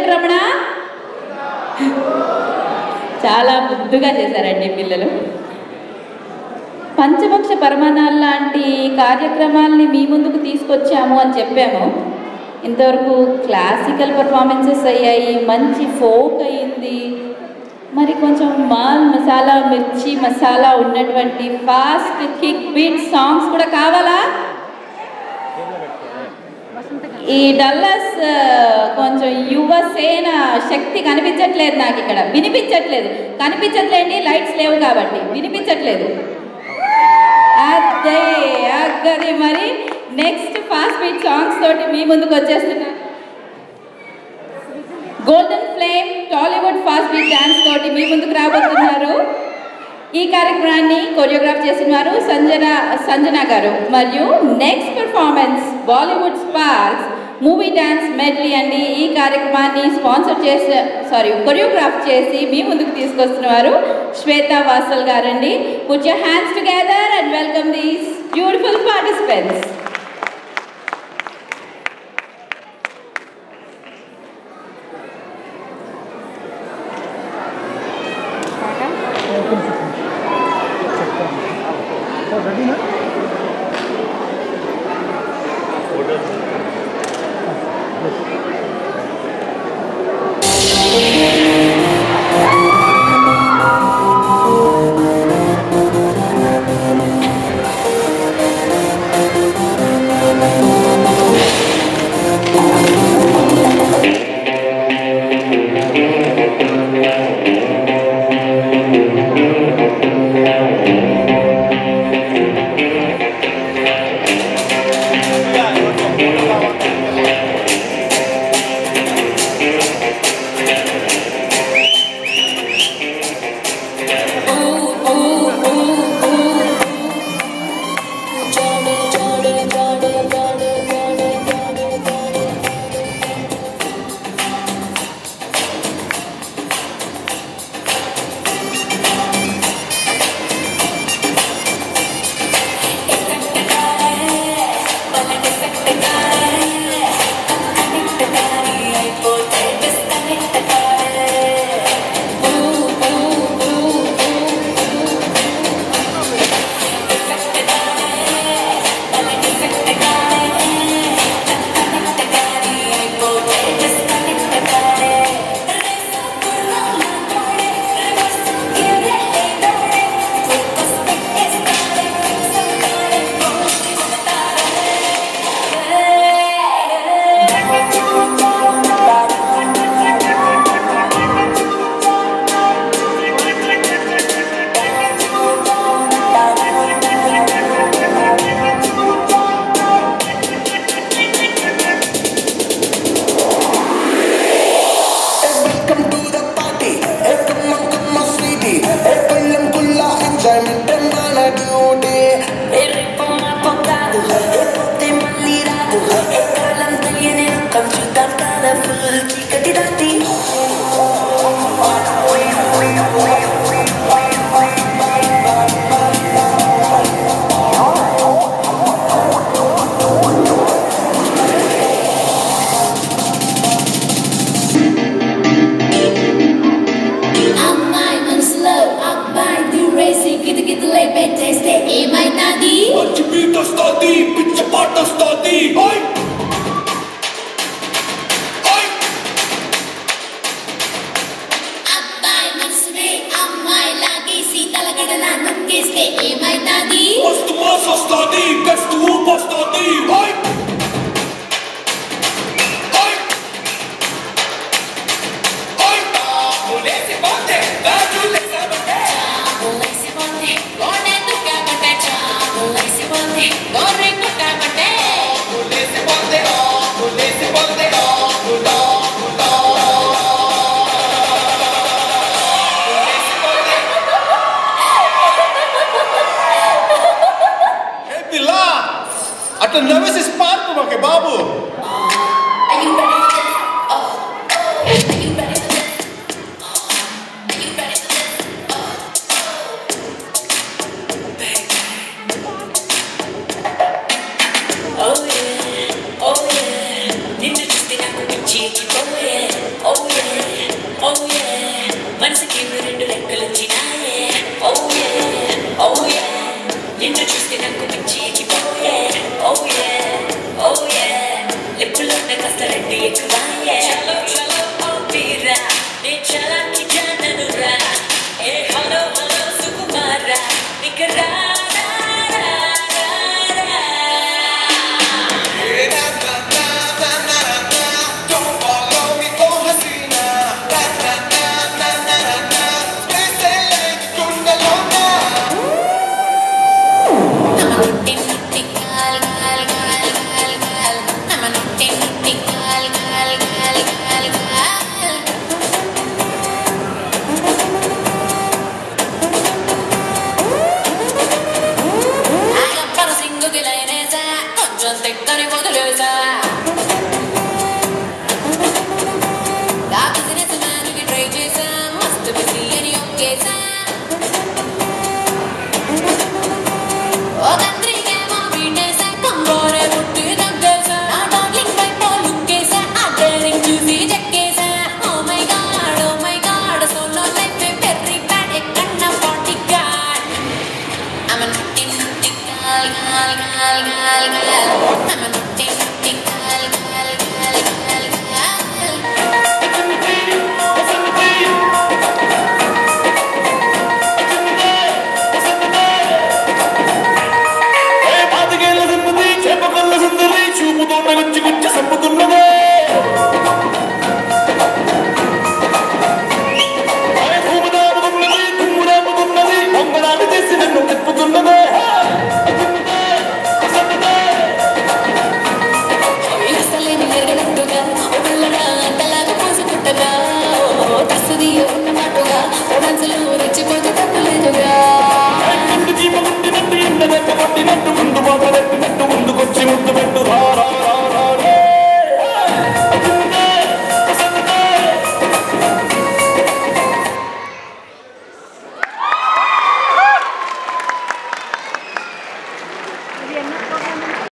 వెంకటరమణ చాలా ముద్దుగా చేశారండి పిల్లలు పంచపక్ష పరమాణాలు లాంటి కార్యక్రమాల్ని మీ ముందుకు తీసుకొచ్చాము అని చెప్పాము ఇంతవరకు క్లాసికల్ పర్ఫార్మెన్సెస్ అయ్యాయి మంచి ఫోక్ అయ్యింది మరి కొంచెం మాల్ మసాలా మిర్చి మసాలా ఉన్నటువంటి ఫాస్ట్ కిక్ బీట్ సాంగ్స్ కూడా కావాలా ఈ డల్లస్ ఆ, కొంచెం యువసేన శక్తి కనిపించట్లేదు నాకు ఇక్కడ వినిపించట్లేదు కనిపించట్లేండి లైట్స్ లేవు కాబట్టి వినిపించట్లేదు అదే అగ్గది మరి నెక్స్ట్ ఫాస్ట్ బీట్ సాంగ్స్ తోటి మీ ముందుకు వచ్చేస్తున్నా golden flame Tollywood fast beat dance తోటి మీ ముందుకు రాబోతున్నారు ఈ కార్యక్రమాన్ని కొరియోగ్రాఫ్ చేసిన వారు సంజన సంజన గారు మరియు next performance Bollywood sparks movie dance medley అండి ఈ కార్యక్రమాన్ని స్పాన్సర్ చేసే సారీ కొరియోగ్రాఫ్ చేసి మీ ముందుకు తీసుకొస్తున్న వారు శ్వేత వాసల్ గారండి put your hands together and welcome these beautiful participants Welcome to the party. Hey, come on, come on, sweetie. Hey, bailam kulla enjoyment and mana duty. అమ్మాయి మనసులో అబ్బాయి దురేసి గిది గిది లై పెట్టేస్తే ఏమైనాది మంచి beat వస్తోంది, పిచ్చి పాట వస్తోంది. ఓయ్! ఓయ్! అబ్బాయి మనసునే అమ్మాయి లాగేసి తలగడన నొక్కేస్తే ఏమైనాది మస్తు మాస్ వస్తోంది, బెస్ట్ ఊపు వస్తోంది. ఓయ్! ఓయ్! ఓయ్! ఆకులేసి పోతే, గాజులేసామంటే. లేసిపోతే గోడెందు కాబట్టే చాలు లేసిపోతే గోరెండు కాబట్టే ఆకులేసి పోతే, ఆకులేసి పోతే, ఆకులో, ఆకులో. ఆకులేసి పోతే. ఏ పిల్ల అట్లా నవ్వేసి పార్పు మాకే బాబు